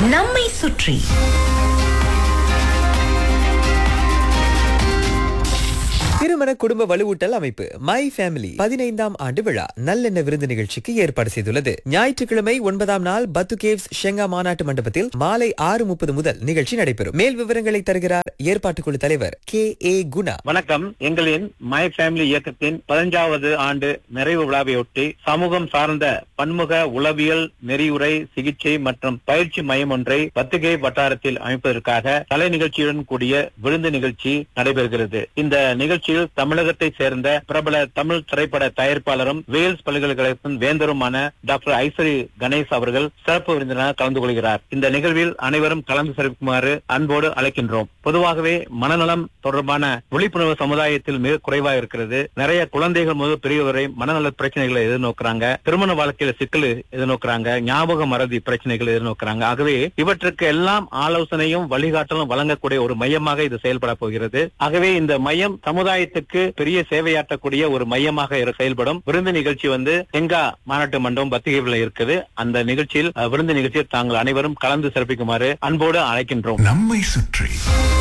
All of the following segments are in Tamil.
நம்மை சுற்றி திருமண குடும்ப வலுவூட்டல் அமைப்பு மை ஃபேமிலி பதினைந்தாம் ஆண்டு விழா நல்லெண்ண விருந்து நிகழ்ச்சிக்கு ஏற்பாடு செய்துள்ளது ஞாயிற்றுக்கிழமை ஒன்பதாம் நாள் பத்து கேவ்ஸ் ஷெங்கா மாநாட்டு மண்டபத்தில் மாலை ஆறு முப்பது முதல் நிகழ்ச்சி நடைபெறும் மேல் விவரங்களை தருகிறார் ஏற்பாட்டுக்குழு தலைவர் கே ஏ குணா வணக்கம் எங்களின் மை ஃபேமிலி இயக்கத்தின் பதினஞ்சாவது ஆண்டு நிறைவு விழாவையொட்டி சமூகம் சார்ந்த பன்முக உளவியல் நெறியுரை சிகிச்சை மற்றும் பயிற்சி மையம் ஒன்றை பத்துகை வட்டாரத்தில் அமைப்பதற்காக கலை நிகழ்ச்சியுடன் கூடிய விருந்து நிகழ்ச்சி நடைபெறுகிறது இந்த நிகழ்ச்சியில் தமிழகத்தை சேர்ந்த பிரபல தமிழ் திரைப்பட தயாரிப்பாளரும் வேல்ஸ் பல்கலைக்கழகத்தின் வேந்தருமான டாக்டர் ஐஸ்வரி கணேஷ் அவர்கள் சிறப்பு விருந்தினராக கலந்து கொள்கிறார் இந்த நிகழ்வில் அனைவரும் கலந்து சிறப்பிக்குமாறு அன்போடு அழைக்கின்றோம் பொதுவாகவே மனநலம் தொடர்பான விழிப்புணர்வு சமுதாயத்தில் மிக குறைவாக இருக்கிறது நிறைய குழந்தைகள் முதல் பெரியவரை மனநல பிரச்சனைகளை எதிர்நோக்குறாங்க திருமண வாழ்க்கையில சிக்கல் எதிர்நோக்குறாங்க ஞாபக மறதி பிரச்சனைகள் எதிர்நோக்குறாங்க ஆகவே இவற்றுக்கு எல்லாம் ஆலோசனையும் வழிகாட்டலும் வழங்கக்கூடிய ஒரு மையமாக இது செயல்பட போகிறது ஆகவே இந்த மையம் சமுதாயத்துக்கு பெரிய சேவையாற்றக்கூடிய ஒரு மையமாக இரு- செயல்படும் விருந்து நிகழ்ச்சி வந்து எங்கா மாநாட்டு மண்டபம் பத்திரிகையில் இருக்குது அந்த நிகழ்ச்சியில் அஹ், விருந்து நிகழ்ச்சியில் தாங்கள் அனைவரும் கலந்து சிறப்பிக்குமாறு அன்போடு அழைக்கின்றோம் நம்மை சுற்றி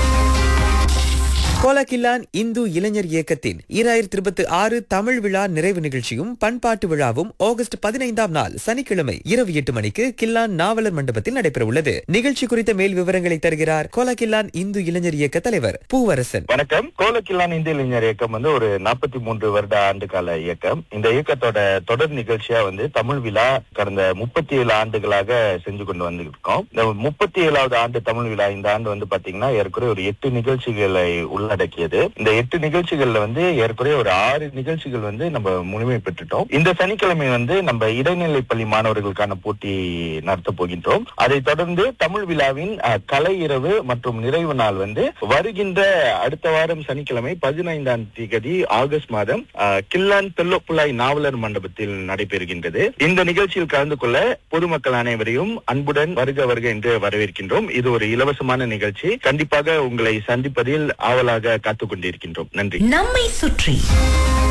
கோலக்கில்லான் இந்து இளைஞர் இயக்கத்தின் ஈராயிரத்தி இருபத்தி ஆறு தமிழ் விழா நிறைவு நிகழ்ச்சியும் பண்பாட்டு விழாவும் ஆகஸ்ட் பதினைந்தாம் நாள் சனிக்கிழமை இரவு எட்டு மணிக்கு கில்லான் நாவலர் மண்டபத்தில் நடைபெற உள்ளது நிகழ்ச்சி குறித்த மேல் விவரங்களை தருகிறார் கோலக்கில்லான் இந்து இளைஞர் இயக்க தலைவர் பூவரசன் வணக்கம் கோலக்கில்லான் இந்திய இளைஞர் இயக்கம் வந்து ஒரு நாற்பத்தி மூன்று வருட ஆண்டு கால இயக்கம் இந்த இயக்கத்தோட தொடர் நிகழ்ச்சியா வந்து தமிழ் விழா கடந்த முப்பத்தி ஏழு ஆண்டுகளாக செஞ்சு கொண்டு வந்திருக்கோம் இந்த முப்பத்தி ஏழாவது ஆண்டு தமிழ் விழா இந்த ஆண்டு வந்து பாத்தீங்கன்னா ஏற்குறைய ஒரு எட்டு நிகழ்ச்சிகளை உள்ளடக்கியது இந்த எட்டு நிகழ்ச்சிகள்ல வந்து ஏற்குறைய ஒரு ஆறு நிகழ்ச்சிகள் வந்து நம்ம முழுமை பெற்றுட்டோம் இந்த சனிக்கிழமை வந்து நம்ம இடைநிலை பள்ளி மாணவர்களுக்கான போட்டி நடத்த போகின்றோம் அதைத் தொடர்ந்து தமிழ் விழாவின் அஹ், கலை இரவு மற்றும் நிறைவு நாள் வந்து வருகின்ற அடுத்த வாரம் சனிக்கிழமை பதினைந்தாம் தேதி ஆகஸ்ட் மாதம் அஹ், கில்லான் தெல்லப்புலாய் நாவலர் மண்டபத்தில் நடைபெறுகின்றது இந்த நிகழ்ச்சியில் கலந்து கொள்ள பொதுமக்கள் அனைவரையும் அன்புடன் வருக வருக என்று வரவேற்கின்றோம் இது ஒரு இலவசமான நிகழ்ச்சி கண்டிப்பாக உங்களை சந்திப்பதில் ஆவலாக காத்துக் கொண்டிருக்கின்றோம் நன்றி நம்மை சுற்றி